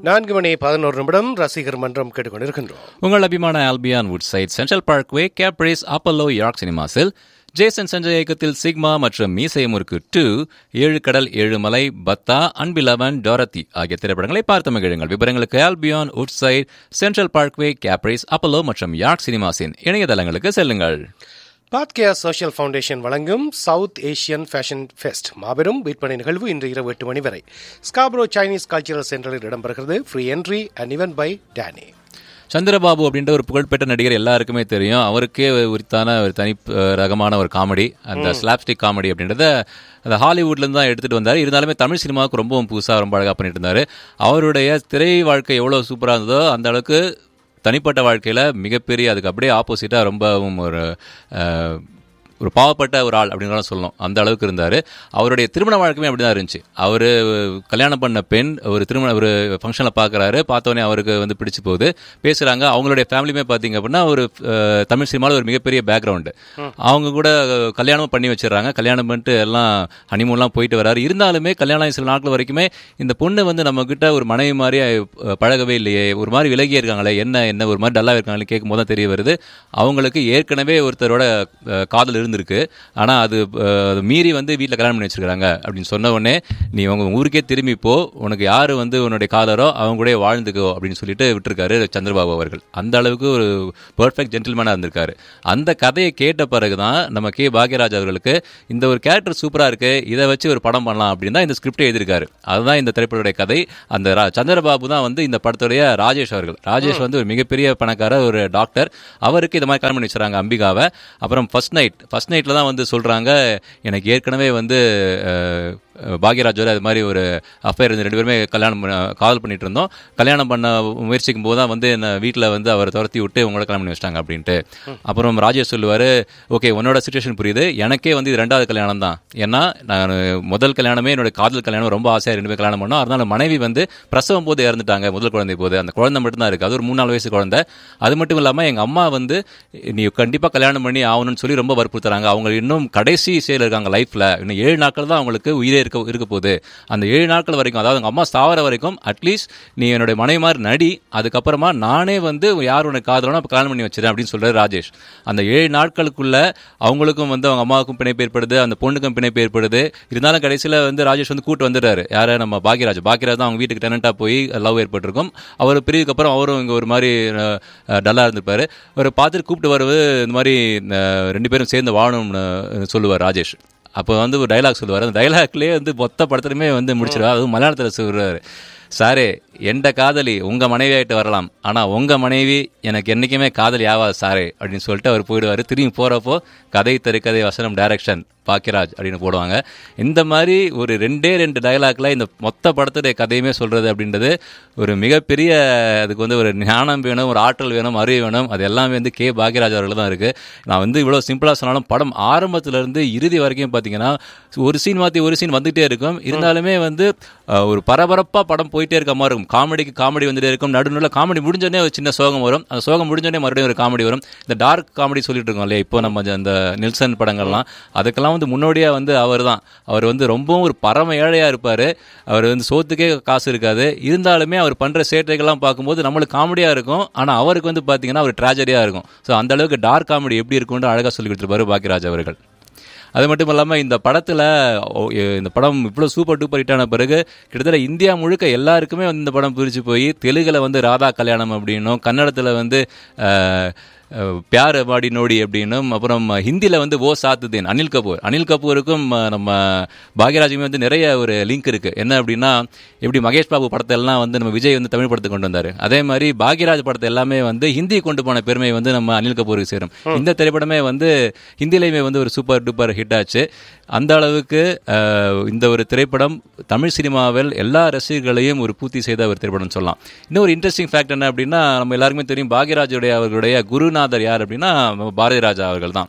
நான்கு மணி பதினோரு நிமிடம் ரசிகர் மன்றம் கேட்டுக்கொண்டிருக்கின்றோம் உங்கள் அபிமான Albion Woodside Central Parkway Caprice Apollo York சினிமாஸில் ஜேசன் சஞ்சய் இயக்கத்தில் சிக்மா மற்றும் மீசை முறுக்கு டூ ஏழு கடல் ஏழு மலை பத்தா அன்பிலவன் டோரத்தி ஆகிய திரைப்படங்களை பார்த்து மகிழுங்கள் விவரங்களுக்கு Albion Woodside Central Parkway Caprice Apollo மற்றும் யார்க் சினிமாஸின் இணையதளங்களுக்கு செல்லுங்கள் பாத்கேயா சோஷியல் ஃபவுண்டேஷன் வழங்கும் சவுத் ஏசியன் ஃபேஷன் ஃபெஸ்ட் மாபெரும் விற்பனை நிகழ்வு இன்று இரவு எட்டு மணி வரை ஸ்காப்ரோ சைனீஸ் கல்ச்சரல் சென்டரில் இடம்பெறுகிறது free entry and event by Danny Chandrababu அப்படின்ற ஒரு புகழ்பெற்ற நடிகர் எல்லாருக்குமே தெரியும் அவருக்கே உரித்தான ஒரு தனி அஹ், ரகமான ஒரு காமெடி அந்த ஸ்லாப்ஸ்டிக் காமெடி அப்படின்றத அந்த ஹாலிவுட்ல இருந்து தான் எடுத்துட்டு வந்தார் இருந்தாலுமே தமிழ் சினிமாவுக்கு ரொம்பவும் புதுசாக ரொம்ப அழகாக பண்ணிட்டு இருந்தாரு அவருடைய திரை வாழ்க்கை எவ்வளோ சூப்பராக இருந்ததோ அந்த அளவுக்கு தனிப்பட்ட வாழ்க்கையில் மிகப்பெரிய அதுக்கு அப்படியே ஆப்போசிட்டாக ரொம்பவும் ஒரு அஹ், ஒரு பாவப்பட்ட ஒரு ஆள் அப்படின்னு கூட சொல்லணும் அந்த அளவுக்கு இருந்தார் அவருடைய திருமண வாழ்க்கையுமே அப்படி தான் இருந்துச்சு அவர் கல்யாணம் பண்ண பெண் ஒரு திருமண ஒரு ஃபங்க்ஷனில் பார்க்குறாரு பார்த்தோன்னே அவருக்கு வந்து பிடிச்சு போகுது பேசுகிறாங்க அவங்களுடைய ஃபேமிலியுமே பார்த்தீங்க அப்படின்னா ஒரு அஹ், தமிழ் சினிமாவில் ஒரு மிகப்பெரிய பேக்ரவுண்டு அவங்க கூட கல்யாணம் பண்ணி வச்சிடுறாங்க கல்யாணம் பண்ணிட்டு எல்லாம் ஹனிமூன்லாம் போயிட்டு வராரு இருந்தாலுமே கல்யாணம் ஆகி சில நாட்கள் வரைக்குமே இந்த பொண்ணு வந்து நம்ம கிட்ட ஒரு மனைவி மாதிரி அஹ், பழகவே இல்லையே ஒரு மாதிரி விலகி இருக்காங்களே என்ன என்ன ஒரு மாதிரி டல்லாக இருக்காங்களே கேட்கும் போது தான் தெரிய வருது அவங்களுக்கு ஏற்கனவே ஒருத்தரோட அஹ், காதல் இருந்திருக்கு ஆனால் அது அஹ், அது மீறி வந்து வீட்டில் கல்யாணம் பண்ணி வச்சிருக்காங்க அப்படின்னு சொன்ன உடனே நீ உங்க ஊருக்கே திரும்பி போ உனக்கு யார் வந்து உன்னுடைய காதலோ அவங்க கூட வாழ்ந்துக்கோ அப்படின்னு சொல்லிட்டு விட்டுருக்காரு சந்திரபாபு அவர்கள் அந்த அளவுக்கு ஒரு பெர்ஃபெக்ட் ஜென்டில்மேனாக இருந்திருக்காரு அந்த கதையை கேட்ட பிறகு தான் நம்ம கே பாக்யராஜ் அவர்களுக்கு இந்த ஒரு கேரக்டர் சூப்பராக இருக்கு இதை வச்சு ஒரு படம் பண்ணலாம் அப்படின்னு தான் இந்த ஸ்கிரிப்டை எழுதியிருக்காரு அதுதான் இந்த திரைப்படத்துடைய கதை அந்த ரா- சந்திரபாபு தான் வந்து இந்த படத்துடைய ராஜேஷ் அவர்கள் ராஜேஷ் வந்து ஒரு மிகப்பெரிய பணக்கார ஒரு டாக்டர் அவருக்கு இந்த மாதிரி கல்யாணம் பண்ணி வச்சுறாங்க அம்பிகாவை அப்புறம் ஃபர்ஸ்ட் நைட் ஃபர்ஸ்ட் நைட்டில் தான் வந்து சொல்கிறாங்க எனக்கு ஏற்கனவே வந்து அஹ், பாக்யராஜோட அது மாதிரி ஒரு அஃபேர் இருந்து ரெண்டு பேருமே கல்யாணம் பண்ண காதல் பண்ணிட்டு இருந்தோம் கல்யாணம் பண்ண முயற்சிக்கும் போது தான் வந்து என்ன வீட்டில் வந்து அவரை துரத்தி விட்டு உங்களோட கல்யாணம் பண்ணி வச்சிட்டாங்க அப்படின்ட்டு அப்புறம் ராஜேஷ் சொல்லுவார் ஓகே உன்னோட சுச்சுவேஷன் புரியுது எனக்கே வந்து இது ரெண்டாவது கல்யாணம் தான் ஏன்னா நான் முதல் கல்யாணமே என்னோட காதல் கல்யாணம் ரொம்ப ஆசையாக ரெண்டு பேர் கல்யாணம் பண்ணோம் அதனால மனைவி வந்து பிரசவம் போது இறந்துட்டாங்க முதல் குழந்தை போது அந்த குழந்தை மட்டும் தான் இருக்குது அது ஒரு மூணு நாலு வயசு குழந்தை அது மட்டும் இல்லாமல் எங்கள் அம்மா வந்து நீ கண்டிப்பாக கல்யாணம் பண்ணி ஆகணும்னு சொல்லி ரொம்ப வற்புறுத்துறாங்க அவங்க இன்னும் கடைசி சேல இருக்காங்க லைஃப்பில் இன்னும் ஏழு நாட்கள் தான் அவங்களுக்கு உயிரே இருக்க இருக்க போகுது அந்த ஏழு நாட்கள் வரைக்கும் அதாவது அவங்க அம்மா சாவர வரைக்கும் அட்லீஸ்ட் நீ என்னுடைய மனைவி மாதிரி நடி அதுக்கப்புறமா நானே வந்து யார் உனக்கு காதலனோ அப்போ கல்யாணம் பண்ணி வச்சிடறேன் அப்படின்னு சொல்றாரு ராஜேஷ் அந்த ஏழு நாட்களுக்குள்ள அவங்களுக்கும் வந்து அவங்க அம்மாவுக்கும் பிணைப்பு ஏற்படுது அந்த பொண்ணுக்கும் பிணைப்பு ஏற்படுது இருந்தாலும் கடைசியில் வந்து ராஜேஷ் வந்து கூட்டு வந்துடுறாரு யாரை நம்ம பாக்யராஜ் பாக்யராஜ் தான் அவங்க வீட்டுக்கு டெனண்டாக போய் லவ் ஏற்பட்டிருக்கும் அவர் பிரிவுக்கு அப்புறம் அவரும் இங்கே ஒரு மாதிரி டல்லாக இருந்திருப்பாரு அவரை பார்த்துட்டு கூப்பிட்டு வரவு இந்த மாதிரி அஹ், ரெண்டு பேரும் சேர்ந்து வாழணும்னு சொல்லுவார் ராஜேஷ் அப்போ வந்து ஒரு டைலாக் சொல்லுவார் அந்த டைலாக்லேயே வந்து மொத்த படத்துலையுமே வந்து முடிச்சிருவார் அதுவும் மலையாளத்தில் சொல்கிறாரு சாரே எந்த காதலி உங்க மனைவி ஆயிட்டு வரலாம் ஆனா உங்க மனைவி எனக்கு என்னைக்குமே காதலி ஆகாது சாரே அப்படின்னு சொல்லிட்டு அவர் போயிடுவாரு திரும்பி போறப்போ கதை திரைக்கதை வசனம் டைரக்ஷன் பாக்கியராஜ் அப்படின்னு போடுவாங்க இந்த மாதிரி ஒரு ரெண்டே ரெண்டு டயலாக்ல இந்த மொத்த படத்துடைய கதையுமே சொல்றது அப்படின்றது ஒரு மிகப்பெரிய அதுக்கு வந்து ஒரு ஞானம் வேணும் ஒரு ஆற்றல் வேணும் அறிவு வேணும் அது எல்லாமே வந்து கே பாக்யராஜ் அவர்கள் தான் இருக்கு நான் வந்து இவ்வளோ சிம்பிளா சொன்னாலும் படம் ஆரம்பத்துல இருந்து இறுதி வரைக்கும் பார்த்தீங்கன்னா ஒரு சீன் மாற்றி ஒரு சீன் வந்துட்டே இருக்கும் இருந்தாலுமே வந்து அஹ், ஒரு பரபரப்பா படம் போயிட்டே இருக்க மாதிரி இருக்கும் காமெடிக்கு காமெடி வந்துட்டே இருக்கும் நடுநடுல காமெடி முடிஞ்சோடனே ஒரு சின்ன சோகம் வரும் அந்த சோகம் முடிஞ்சோடனே மறுபடியும் ஒரு காமெடி வரும் இந்த டார்க் காமெடி சொல்லிட்டு இருக்கோம் இல்லையா இப்போ நம்ம அந்த நெல்சன் படங்கள்லாம் அதுக்கெல்லாம் வந்து முன்னோடியா வந்து அவர் தான் அவர் வந்து ரொம்பவும் ஒரு பரம ஏழையா இருப்பாரு அவர் வந்து சோத்துக்கே காசு இருக்காது இருந்தாலுமே அவர் பண்ற சேட்டைகள்லாம் பார்க்கும்போது நம்மளுக்கு காமெடியா இருக்கும் ஆனா அவருக்கு வந்து பாத்தீங்கன்னா ஒரு ட்ராஜடியா இருக்கும் ஸோ அந்த அளவுக்கு டார்க் காமெடி எப்படி இருக்கும்னு அழகா சொல்லி கொடுத்துருப்பாரு பாக்கியராஜ் அவர்கள் அது மட்டும் இல்லாமல் இந்த படத்தில் இந்த படம் இவ்வளோ சூப்பர் டூப்பர் ஹிட்டான பிறகு கிட்டத்தட்ட இந்தியா முழுக்க எல்லாருக்குமே வந்து இந்த படம் பிரித்து போய் தெலுங்கில் வந்து ராதா கல்யாணம் அப்படின்னும் கன்னடத்தில் வந்து அஹ், அஹ், பியார் வாடி நோடி அப்படின்னும் அப்புறம் ஹிந்தியில் வந்து ஓ சாத்துதேன் அனில் கபூர் அனில் கபூருக்கும் அஹ், நம்ம பாக்யராஜுமே வந்து நிறைய ஒரு லிங்க் இருக்குது என்ன அப்படின்னா எப்படி மகேஷ் பாபு படத்தை எல்லாம் வந்து நம்ம விஜய் வந்து தமிழ் படத்துக்கு கொண்டு வந்தார் அதே மாதிரி பாக்யராஜ் படத்தை எல்லாமே வந்து ஹிந்தி கொண்டு போன பெருமை வந்து நம்ம அனில் கபூருக்கு சேரும் இந்த திரைப்படமே வந்து ஹிந்திலையுமே வந்து ஒரு சூப்பர் டூப்பர் ஹிட் ஆச்சு அந்த அளவுக்கு அஹ், இந்த ஒரு திரைப்படம் தமிழ் சினிமாவில் எல்லா ரசிகர்களையும் ஒரு பூர்த்தி செய்த ஒரு திரைப்படம் சொல்லலாம் இன்னும் ஒரு இன்ட்ரெஸ்டிங் ஃபேக்ட் என்ன அப்படின்னா நம்ம எல்லாருக்குமே தெரியும் பாக்யராஜுடைய அவர்களுடைய குருநாதர் யார் அப்படின்னா நம்ம பாரதி ராஜா அவர்கள் தான்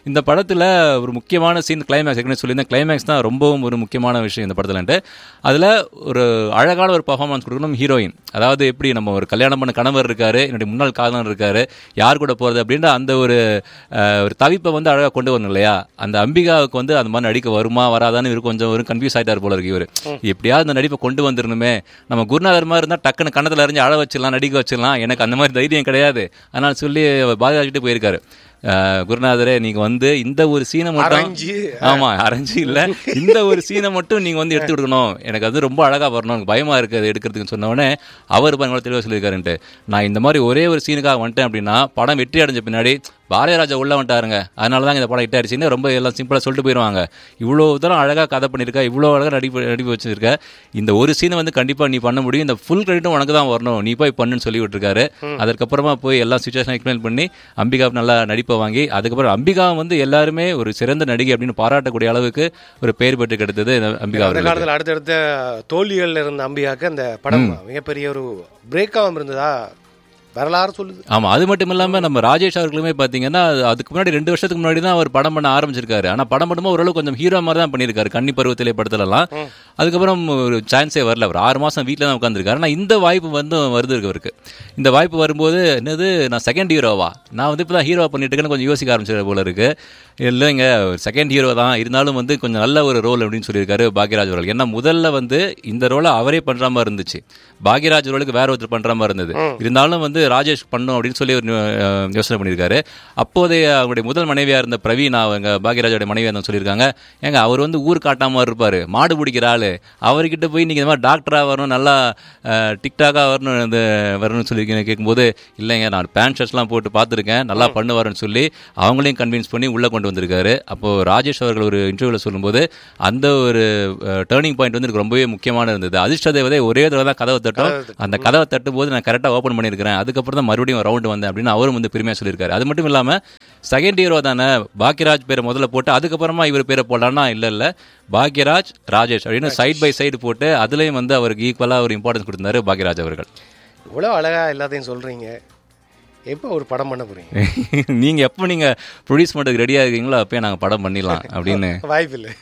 இந்த படத்துல ஒரு முக்கியமான சீன் கிளைமேக்ஸ் ஏற்கனவே சொல்லியிருந்தேன் கிளைமேக்ஸ் தான் ரொம்பவும் ஒரு முக்கியமான விஷயம் இந்த படத்துலன்ட்டு அதுல ஒரு அழகான ஒரு பர்ஃபார்மன்ஸ் கொடுக்கணும் ஹீரோயின் அதாவது எப்படி நம்ம ஒரு கல்யாணம் பண்ண கணவர் இருக்காரு என்னுடைய முன்னாள் காதலன் இருக்காரு யார் கூட போறது அப்படின்ற அந்த ஒரு அஹ், ஒரு தவிப்பை வந்து அழகா கொண்டு வரணும் இல்லையா அந்த அம்பிகாவுக்கு வந்து அந்த மாதிரி நடிக்க வருமா வராதான்னு இவர் கொஞ்சம் ஒரு கன்ஃபியூஸ் ஆயிட்டார் போல இருக்கு இவர் எப்படியாவது அந்த நடிப்பை கொண்டு வந்துடணுமே நம்ம குருநாதர் மாதிரி இருந்தா டக்குன்னு கண்ணத்துல அறிஞ்சு அழ வச்சிடலாம் நடிக்க வச்சிடலாம் எனக்கு அந்த மாதிரி தைரியம் கிடையாது அதனால சொல்லி பாரதிராஜ்கிட்ட போயிருக்காரு அஹ், குருநாதரே நீங்க வந்து இந்த ஒரு சீனை மட்டும் அரைஞ்சு. ஆமா அரைஞ்சு இல்ல இந்த ஒரு சீனை மட்டும் நீங்க வந்து எடுத்து விடணும் எனக்கு அது ரொம்ப அழகா வரணும் எனக்கு பயமா இருக்கு அது எடுக்கிறதுக்கு சொன்ன உடனே அவர் பாருங்க தெளிவாக சொல்லியிருக்காருன்ட்டு நான் இந்த மாதிரி ஒரே ஒரு சீனுக்காக வந்துட்டேன் அப்படின்னா படம் வெற்றி அடைஞ்ச பின்னாடி பாரதிராஜா உள்ள வந்துட்டாருங்க அதனால தான் இந்த படம் ஹிட் ஆயிடுச்சுன்னு ரொம்ப எல்லாம் சிம்பிளா சொல்லிட்டு போயிடுவாங்க இவ்வளோ தூரம் அழகா கதை பண்ணியிருக்க இவ்வளோ அழகா நடிப்பு நடிப்பு வச்சிருக்க இந்த ஒரு சீனை வந்து கண்டிப்பா நீ பண்ண முடியும் இந்த ஃபுல் கிரெடிட்டும் உனக்கு தான் வரணும் நீ போய் பண்ணுன்னு சொல்லி விட்டுருக்காரு அதற்கப்புறமா போய் எல்லா சுச்சுவேஷன் எக்ஸ்பிளைன் பண்ணி அம்பிகா நல்லா நடிப்பை வாங்கி அதுக்கப்புறம் அம்பிகா வந்து எல்லாருமே ஒரு சிறந்த நடிகை அப்படின்னு பாராட்டக்கூடிய அளவுக்கு ஒரு பெயர் பெற்று கிடைத்தது இந்த அம்பிகா அந்த அவர்களுக்கு காலத்துல அடுத்தடுத்த தோல்விகள் இருந்த அம்பிகாக்கு அந்த படம் மிகப்பெரிய ஒரு பிரேக் ஆகாம இருந்ததா வரலாறு சொல்லுது ஆமா அது மட்டும் இல்லாம நம்ம ராஜேஷ் அவர்களுமே பாத்தீங்கன்னா அது- அதுக்கு முன்னாடி ரெண்டு வருஷத்துக்கு முன்னாடி தான் அவர் படம் பண்ண ஆரம்பிச்சிருக்காரு ஆனா படம் பண்ணும்போது ஓரளவு கொஞ்சம் ஹீரோ மாதிரி தான் பண்ணியிருக்காரு கன்னி பருவத்திலே படத்துலலாம் அதுக்கப்புறம் ஒரு சான்ஸே வரல ஒரு ஆறு மாசம் வீட்டில் தான் உட்காந்துருக்காரு ஆனா இந்த வாய்ப்பு வந்து வருது இருக்கு அவருக்கு இந்த வாய்ப்பு வரும்போது என்னது நான் செகண்ட் ஹீரோவா நான் வந்து இப்பதான் ஹீரோ பண்ணிட்டு இருக்கேன்னு கொஞ்சம் யோசிக்க ஆரம்பிச்சது போல இருக்கு இல்லைங்க செகண்ட் ஹீரோ தான் இருந்தாலும் வந்து கொஞ்சம் நல்ல ஒரு ரோல் அப்படின்னு சொல்லியிருக்காரு பாக்யராஜ் அவர்கள் ஏன்னா முதல்ல வந்து இந்த ரோலை அவரே பண்ற மாதிரி இருந்துச்சு பாக்யராஜ் ரோலுக்கு வேற ஒருத்தர் பண்ற மாதிரி இருந்தது இருந்தாலும் வந்து ராஜேஷ் பண்ணும் அப்படின்னு சொல்லி ஒரு அஹ், யோசனை பண்ணியிருக்காரு அப்போதைய அவருடைய முதல் மனைவியா இருந்த பிரவீன் அவங்க பாக்யராஜோட மனைவியா இருந்த சொல்லியிருக்காங்க ஏங்க அவர் வந்து ஊர் காட்டாம இருப்பாரு மாடு பிடிக்கிற ஆளு அவர்கிட்ட போய் நீங்க இந்த மாதிரி டாக்டரா வரணும் நல்லா அஹ், டிக்டாக்கா வரணும் இந்த வரணும்னு சொல்லி கேட்கும்போது இல்லைங்க நான் பேண்ட் ஷர்ட்ஸ்லாம் போட்டு பார்த்துருக்கேன் நல்லா பண்ணுவாருன்னு சொல்லி அவங்களையும் கன்வின்ஸ் பண்ணி உள்ள கொண்டு வந்திருக்காரு அப்போ ராஜேஷ் அவர்கள் ஒரு இன்டர்வியூல சொல்லும்போது அந்த ஒரு டேர்னிங் பாயிண்ட் வந்து எனக்கு ரொம்பவே முக்கியமான இருந்தது அதிர்ஷ்ட தேவதை ஒரே தடவை தான் கதவை தட்டும் அந்த கதவை தட்டும் போது நான் கரெக்டாக ஓப்பன் பண்ணியிருக்கிறேன் அதுக்கப்புறம் தான் மறுபடியும் ரவுண்டு வந்தேன் அப்படின்னு அவரும் வந்து பெருமையாக சொல்லியிருக்காரு அது மட்டும் இல்லாம செகண்ட் ஹீரோ தானே பாக்யராஜ் பேரை முதல்ல போட்டு அதுக்கப்புறமா இவர் பேரை போடலாம்னா இல்ல இல்ல பாக்யராஜ் ராஜேஷ் அப்படின்னு சைட் பை சைடு போட்டு அதுலயும் வந்து அவருக்கு ஈக்குவலா ஒரு இம்பார்ட்டன்ஸ் கொடுத்தாரு பாக்யராஜ் அவர்கள் இவ்வளவு அழகா எல்லாத்தையும் சொல்றீங்க எப்போ ஒரு படம் பண்ண போறீங்க நீங்க எப்போ நீங்க ப்ரொடியூஸ் பண்ணுறதுக்கு ரெடியா இருக்கீங்களோ அப்பயே நாங்க படம் பண்ணிடலாம் அப்படின்னு வாய்ப்பு இல்லை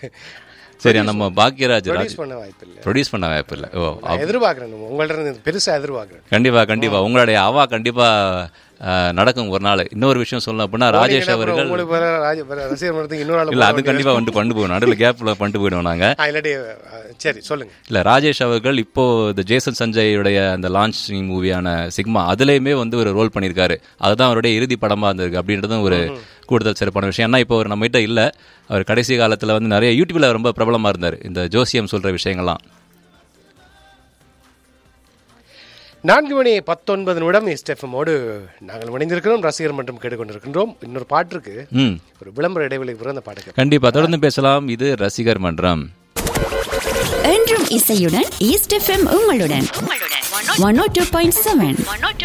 சரி நம்ம பாக்யராஜ் ராஜ் ப்ரொடியூஸ் பண்ண வாய்ப்பு இல்லை ப்ரொடியூஸ் பண்ண வாய்ப்பு இல்லை ஓ நான் எதிர்பார்க்கிறேன் உங்கள்ட்ட இருந்து பெருசா எதிர்பார்க்கிறேன் கண்டிப்பா கண்டிப்பா உங்களுடைய அவா கண்டிப்பா அஹ், நடக்கும் ஒரு நாள் இன்னொரு விஷயம் சொல்லணும் அப்படின்னா ராஜேஷ் அப்புறம் அவர்கள் உங்களுக்கு வேற ராஜ- வேற ரசிகர் மன்றத்துக்கு இன்னொரு ஆள் இல்ல அது கண்டிப்பா வந்து கொண்டு போகணும் நடுவில் கேப்ல பண்ணிட்டு போயிடுவோம் நாங்க ஆ, இல்லாட்டி ஆ, சரி சொல்லுங்க இல்ல ராஜேஷ் அவர்கள் இப்போ இந்த ஜேசன் சஞ்சயோடைய அந்த லான்ச்சிங் மூவியான சிக்மா அதுலயுமே வந்து ஒரு ரோல் பண்ணியிருக்காரு அதுதான் அவருடைய இறுதி படமா இருந்திருக்கு அப்படின்றதும் ஒரு கூடுதல் சிறப்பான விஷயம் ஏன்னா இப்போ அவர் நம்ம கிட்ட இல்ல அவர் கடைசி காலத்துல வந்து நிறைய யூடியூப்ல ரொம்ப பிரபலமா இருந்தார் இந்த ஜோசியம் சொல்ற விஷயங்கள்லாம் நான்கு மணி பத்தொன்பது நிமிடம் எஸ்டெஃப்எம்மோடு நாங்கள் இணைந்திருக்கிறோம் ரசிகர் மன்றம் கேட்டுக்கொண்டிருக்கின்றோம் இன்னொரு பாட்டு இருக்கு ம் ஒரு விளம்பர இடைவெளிக்கு பிறகு அந்த பாட்டு கேட்போம். கண்டிப்பா தொடர்ந்து பேசலாம் இது ரசிகர் மன்றம் என்றும் இசையுடன் ஈஸ்ட் எஃப்எம் உங்களுடன் one O two point seven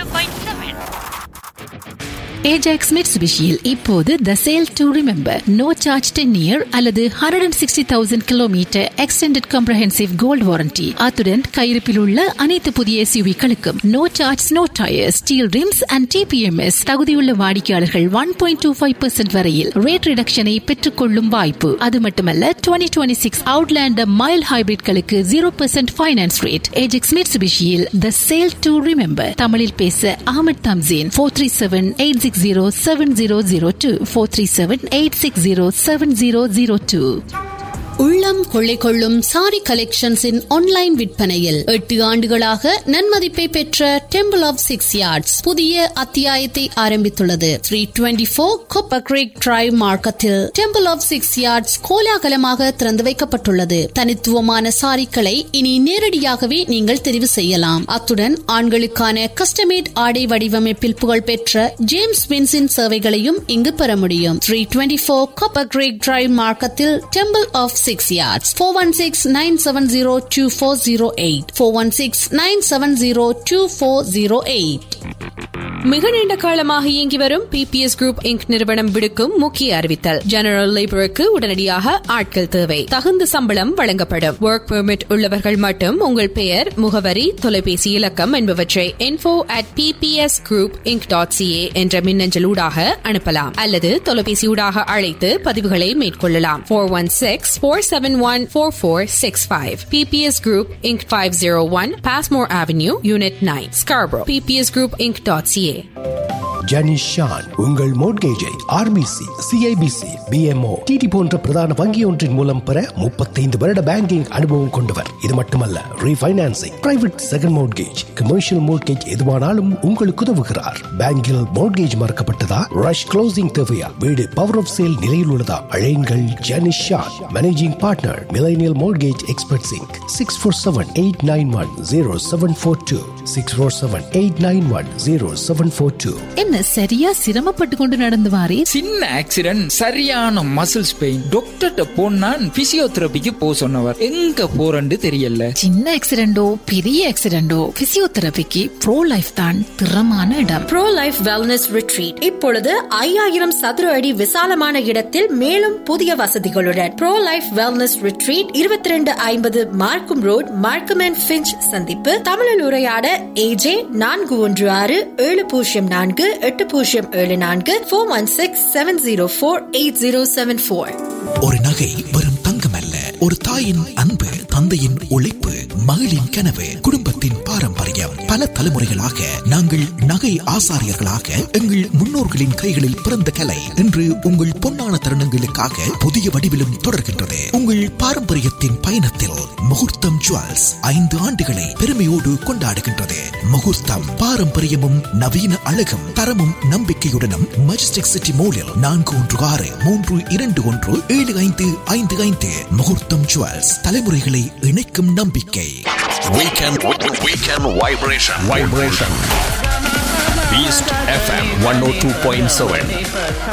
Ajax மிட்சுபிஷியில் இப்போது the sale to remember no charge ten year அல்லது hundred and sixty thousand kilometer extended comprehensive gold warranty அத்துடன் கையிருப்பில் உள்ள அனைத்து புதிய எஸ்யூவிகளுக்கும் no charge no tire steel rims and TPMS தகுதியுள்ள வாடிக்கையாளர்கள் one point two five percent வரையில் ரேட் ரிடக்ஷனை பெற்றுக்கொள்ளும் வாய்ப்பு அது மட்டுமல்ல twenty twenty six Outlander mile ஹைபிரிட்களுக்கு zero percent finance rate Ajax மிட்சுபிஷியில் த சேல் டு ரிமெம்பர் தமிழில் பேச Ahmed Tamseen four three seven eight six zero seven zero zero two four three seven eight six zero seven zero zero two உள்ளம் கொள்ளை கொள்ளும் sorry கலெக்ஷன்ஸின் online விற்பனையில் எட்டு ஆண்டுகளாக நன்மதிப்பை பெற்ற டெம்பிள் ஆஃப் சிக்ஸ் யார்ட்ஸ் புதிய அத்தியாயத்தை ஆரம்பித்துள்ளது three twenty four Copper Creek Drive மார்க்கத்தில் டெம்பிள் ஆஃப் சிக்ஸ் யார்ட்ஸ் கோலாகலமாக திறந்து வைக்கப்பட்டுள்ளது தனித்துவமான சாரிக்களை இனி நேரடியாகவே நீங்கள் தெரிவு செய்யலாம் அத்துடன் ஆண்களுக்கான கஸ்டமேட் ஆடை வடிவமைப்பில் புகழ்பெற்ற ஜேம்ஸ் வின்ஸின் சேவைகளையும் இங்கு பெற முடியும் three twenty four Copper Creek Drive மார்க்கத்தில் temple of six yards four one six nine seven zero two four zero eight four one six nine seven zero two four zero eight மிக நீண்ட காலமாக இயங்கி வரும் பிபிஎஸ் குரூப் இங்க் நிறுவனம் விடுக்கும் முக்கிய அறிவித்தல் ஜெனரல் லேபருக்கு உடனடியாக ஆட்கள் தேவை தகுந்த சம்பளம் வழங்கப்படும் ஒர்க் பெர்மிட் உள்ளவர்கள் மட்டும் உங்கள் பெயர் முகவரி தொலைபேசி இலக்கம் என்பவற்றை info at pps group inc dot CA என்ற மின்னஞ்சல் ஊடாக அனுப்பலாம் அல்லது தொலைபேசி ஊடாக அழைத்து பதிவுகளை மேற்கொள்ளலாம் four one six four seven one four four six five PPS group inc five zero one Passmore avenue unit nine Scarborough PPS group inc dot CA Janish Shan உங்கள் மோட்கேஜை ஆர்பிசி சிஐபிசி பிஎம்ஓ டிடி போன்ற பிரதான வங்கி ஒன்றின் மூலம் பெற முப்பத்தைந்து வருட பேங்கிங் அனுபவம் கொண்டவர் இது மட்டுமல்ல refinancing private second mortgage commercial mortgage எதுவானாலும் உங்களுக்கு உதவுகிறார் பேங்கில் மோட்கேஜ் மறக்கப்பட்டதா ரஷ் க்ளோசிங் தேவையா வீடு பவர் ஆஃப் சேல் நிலையில் உள்ளதா அழையுங்கள் Janish Shan managing partner millennial mortgage expert inc six four seven eight nine one zero seven four two six four seven eight nine one zero seven four two என்ன சரியா சிரமப்பட்டு கொண்டு நடந்து வாரே சின்ன ஆக்சிடென்ட் சரியான மசில்ஸ் பெயின் டாக்டர்கிட்ட போனான் பிசியோதெரபிக்கு போ சொன்னவர் எங்க போறன்னு தெரியல சின்ன ஆக்சிடென்டோ பெரிய ஆக்சிடென்டோ பிசியோதெரபிக்கு ப்ரோ லைஃப் தான் திறமான இடம் ப்ரோ லைஃப் வெல்னஸ் ரிட்ரீட் இப்பொழுது ஐயாயிரம் சதுர அடி விசாலமான இடத்தில் மேலும் புதிய வசதிகளுடன் ப்ரோ லைஃப் வெல்னஸ் ரிட்ரீட் இருபத்தி ரெண்டு ஐம்பது மார்க்கும் ரோட் மார்க்கம் அண்ட் பிஞ்ச் சந்திப்பு தமிழில் உரையாட ஏஜே நான்கு ஒன்று ஆறு ஏழு பூஜ்ஜியம் நான்கு எட்டு பூஜ்ஜியம் ஏழு நான்கு four one six seven zero four eight zero seven four ஒரு நகை வெறும் தங்கம் அல்ல ஒரு தாயின் அன்பு தந்தையின் உழைப்பு மகளின் கனவு குடும்பத்தின் பாரம்பரியம் பல தலைமுறைகளாக நாங்கள் நகை ஆசாரியர்களாக எங்கள் முன்னோர்களின் கைகளில் பிறந்த கலை இன்று உங்கள் பொன்னான தருணங்களுக்காக புதிய வடிவிலும் தொடர்கின்றது உங்கள் பாரம்பரியத்தின் பயணத்தில் முகூர்த்தம் ஜுவல்ஸ் ஐந்து ஆண்டுகளை பெருமையோடு கொண்டாடுகின்றது முகூர்த்தம் பாரம்பரியமும் நவீன அழகும் தரமும் நம்பிக்கையுடனும் மஜஸ்டிக் சிட்டி மோலில் நான்கு ஒன்று ஆறு மூன்று இரண்டு ஒன்று ஏழு ஐந்து ஐந்து ஐந்து முகூர்த்தம் ஜுவல்ஸ் தலைமுறைகளை இணைக்கும் நம்பிக்கை Weekend, weekend vibration. Vibration. East FM 102.7.